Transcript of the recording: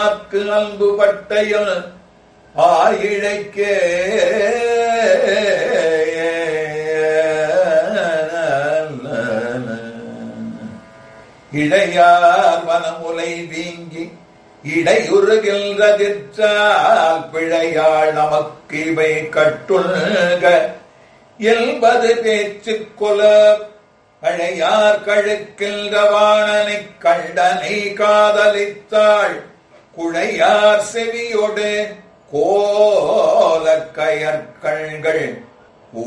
மாற்கு அன்பு பட்டயம் ஆயிழைக்கே இடையார் வனமுலை வீங்கி இடையுறுகின்றதிற்றால் பிழையாள் நமக்கு இவை கட்டுள்க என்பது பேச்சு கொல பழையார் கழுக்கின்ற வாணனைக் கண்டனை காதலித்தாள் குழையார் செவியொடு கோல கயற்கள்கள்